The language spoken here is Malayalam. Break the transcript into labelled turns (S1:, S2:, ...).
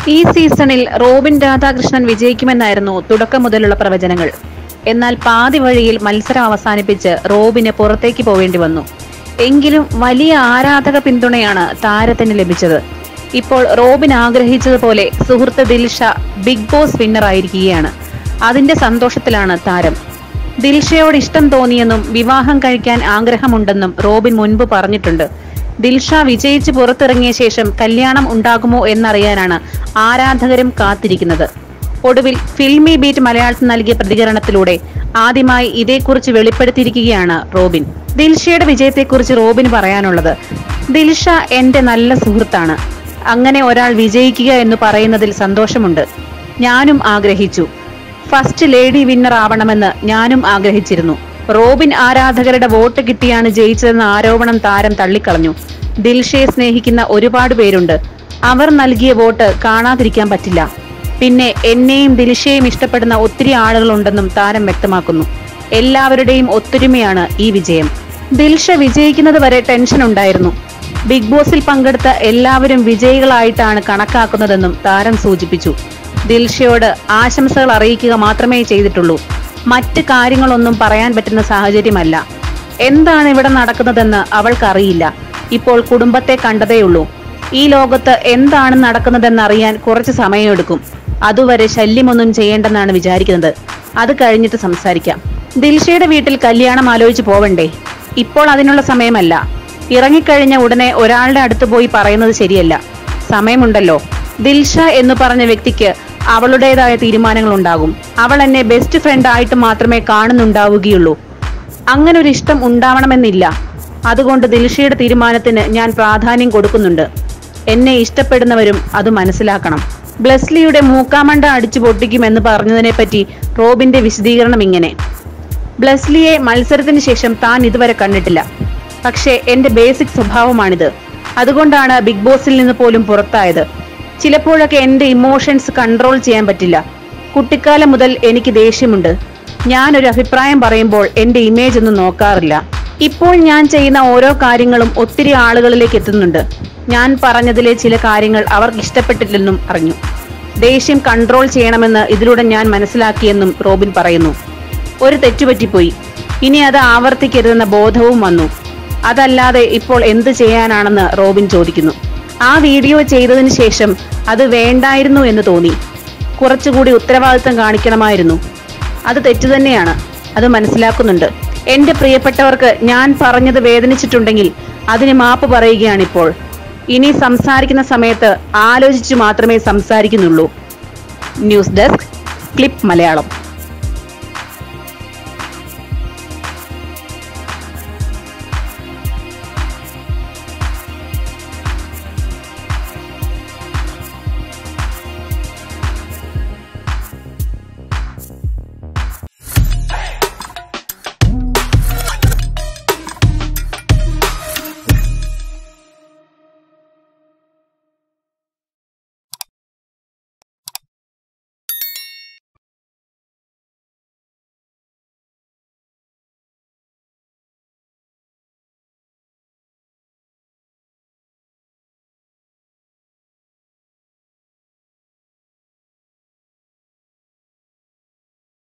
S1: ഈ സീസണിൽ റോബിൻ രാധാകൃഷ്ണൻ വിജയിക്കുമെന്നായിരുന്നു തുടക്കം മുതലുള്ള പ്രവചനങ്ങൾ എന്നാൽ പാതി വഴിയിൽ മത്സരം അവസാനിപ്പിച്ച് റോബിന് പുറത്തേക്ക് പോവേണ്ടി വന്നു എങ്കിലും വലിയ ആരാധക പിന്തുണയാണ് താരത്തിന് ലഭിച്ചത് ഇപ്പോൾ റോബിൻ ആഗ്രഹിച്ചതുപോലെ സുഹൃത്ത് ദിൽഷ ബിഗ് ബോസ് വിന്നർ ആയിരിക്കുകയാണ് അതിന്റെ സന്തോഷത്തിലാണ് താരം ദിൽഷയോട് ഇഷ്ടം തോന്നിയെന്നും വിവാഹം കഴിക്കാൻ ആഗ്രഹമുണ്ടെന്നും റോബിൻ മുൻപ് പറഞ്ഞിട്ടുണ്ട് ദിൽഷ വിജയിച്ച് പുറത്തിറങ്ങിയ ശേഷം കല്യാണം ഉണ്ടാകുമോ എന്നറിയാനാണ് ആരാധകരും കാത്തിരിക്കുന്നത് ഒടുവിൽ ഫിൽമി ബീറ്റ് മലയാളത്തിൽ നൽകിയ പ്രതികരണത്തിലൂടെ ആദ്യമായി ഇതേക്കുറിച്ച് വെളിപ്പെടുത്തിയിരിക്കുകയാണ് റോബിൻ ദിൽഷയുടെ വിജയത്തെക്കുറിച്ച് റോബിൻ പറയാനുള്ളത് ദിൽഷ എന്റെ നല്ല സുഹൃത്താണ് അങ്ങനെ ഒരാൾ വിജയിക്കുക എന്ന് പറയുന്നതിൽ സന്തോഷമുണ്ട് ഞാനും ആഗ്രഹിച്ചു ഫസ്റ്റ് ലേഡി വിന്നർ ആവണമെന്ന് ഞാനും ആഗ്രഹിച്ചിരുന്നു റോബിൻ ആരാധകരുടെ വോട്ട് കിട്ടിയാണ് ജയിച്ചതെന്ന ആരോപണം താരം തള്ളിക്കളഞ്ഞു ദിൽഷയെ സ്നേഹിക്കുന്ന ഒരുപാട് പേരുണ്ട് അവർ നൽകിയ വോട്ട് കാണാതിരിക്കാൻ പറ്റില്ല പിന്നെ എന്നെയും ദിൽഷയെയും ഇഷ്ടപ്പെടുന്ന ഒത്തിരി ആളുകളുണ്ടെന്നും താരം വ്യക്തമാക്കുന്നു എല്ലാവരുടെയും ഒത്തൊരുമയാണ് ഈ വിജയം ദിൽഷ വിജയിക്കുന്നത് വരെ ടെൻഷൻ ഉണ്ടായിരുന്നു ബിഗ് ബോസിൽ പങ്കെടുത്ത എല്ലാവരും വിജയികളായിട്ടാണ് കണക്കാക്കുന്നതെന്നും താരം സൂചിപ്പിച്ചു ദിൽഷയോട് ആശംസകൾ അറിയിക്കുക മാത്രമേ ചെയ്തിട്ടുള്ളൂ മറ്റ് കാര്യങ്ങളൊന്നും പറയാൻ പറ്റുന്ന സാഹചര്യമല്ല എന്താണ് ഇവിടെ നടക്കുന്നതെന്ന് അവൾക്കറിയില്ല ഇപ്പോൾ കുടുംബത്തെ കണ്ടതേയുള്ളൂ ഈ ലോകത്ത് എന്താണ് നടക്കുന്നതെന്ന് അറിയാൻ കുറച്ച് സമയമെടുക്കും അതുവരെ ശല്യമൊന്നും ചെയ്യേണ്ടെന്നാണ് വിചാരിക്കുന്നത് അത് കഴിഞ്ഞിട്ട് സംസാരിക്കാം ദിൽഷയുടെ വീട്ടിൽ കല്യാണം ആലോചിച്ച് പോവണ്ടേ ഇപ്പോൾ അതിനുള്ള സമയമല്ല ഇറങ്ങിക്കഴിഞ്ഞ ഉടനെ ഒരാളുടെ അടുത്ത് പോയി പറയുന്നത് ശരിയല്ല സമയമുണ്ടല്ലോ ദിൽഷ എന്ന് പറഞ്ഞ വ്യക്തിക്ക് അവളുടേതായ തീരുമാനങ്ങൾ ഉണ്ടാകും അവൾ എന്നെ ബെസ്റ്റ് ഫ്രണ്ട് ആയിട്ട് മാത്രമേ കാണുന്നുണ്ടാവുകയുള്ളൂ അങ്ങനെ ഒരു ഇഷ്ടം ഉണ്ടാവണമെന്നില്ല അതുകൊണ്ട് ദിൽഷയുടെ തീരുമാനത്തിന് ഞാൻ പ്രാധാന്യം കൊടുക്കുന്നുണ്ട് എന്നെ ഇഷ്ടപ്പെടുന്നവരും അത് മനസ്സിലാക്കണം ബ്ലെസ്ലിയുടെ മൂക്കാമണ്ട അടിച്ചു പൊട്ടിക്കുമെന്ന് പറഞ്ഞതിനെ പറ്റി റോബിന്റെ വിശദീകരണം ഇങ്ങനെ ബ്ലെസ്ലിയെ മത്സരത്തിന് ശേഷം താൻ ഇതുവരെ കണ്ടിട്ടില്ല പക്ഷേ എന്റെ ബേസിക് സ്വഭാവമാണിത് അതുകൊണ്ടാണ് ബിഗ് ബോസിൽ നിന്ന് പോലും പുറത്തായത് ചിലപ്പോഴൊക്കെ എന്റെ ഇമോഷൻസ് കൺട്രോൾ ചെയ്യാൻ പറ്റില്ല കുട്ടിക്കാലം മുതൽ എനിക്ക് ദേഷ്യമുണ്ട് ഞാൻ ഒരു അഭിപ്രായം പറയുമ്പോൾ എന്റെ ഇമേജ് ഒന്നും നോക്കാറില്ല ഇപ്പോൾ ഞാൻ ചെയ്യുന്ന ഓരോ കാര്യങ്ങളും ഒത്തിരി ആളുകളിലേക്ക് എത്തുന്നുണ്ട് ഞാൻ പറഞ്ഞതിലെ ചില കാര്യങ്ങൾ അവർക്ക് ഇഷ്ടപ്പെട്ടില്ലെന്നും അറിഞ്ഞു ദേഷ്യം കൺട്രോൾ ചെയ്യണമെന്ന് ഇതിലൂടെ ഞാൻ മനസ്സിലാക്കിയെന്നും റോബിൻ പറയുന്നു ഒരു തെറ്റുപറ്റിപ്പോയി ഇനി അത് ആവർത്തിക്കരുതെന്ന ബോധവും വന്നു അതല്ലാതെ ഇപ്പോൾ എന്ത് ചെയ്യാനാണെന്ന് റോബിൻ ചോദിക്കുന്നു ആ വീഡിയോ ചെയ്തതിനു ശേഷം അത് വേണ്ടായിരുന്നു എന്ന് തോന്നി കുറച്ചുകൂടി ഉത്തരവാദിത്തം കാണിക്കണമായിരുന്നു അത് തെറ്റു തന്നെയാണ് അത് മനസ്സിലാക്കുന്നുണ്ട് എന്റെ പ്രിയപ്പെട്ടവർക്ക് ഞാൻ പറഞ്ഞത് വേദനിച്ചിട്ടുണ്ടെങ്കിൽ അതിന് മാപ്പ് പറയുകയാണിപ്പോൾ ഇനി സംസാരിക്കുന്ന സമയത്ത് ആലോചിച്ചു മാത്രമേ സംസാരിക്കുന്നുള്ളൂ ന്യൂസ് ഡെസ്ക് ക്ലിപ്പ് മലയാളം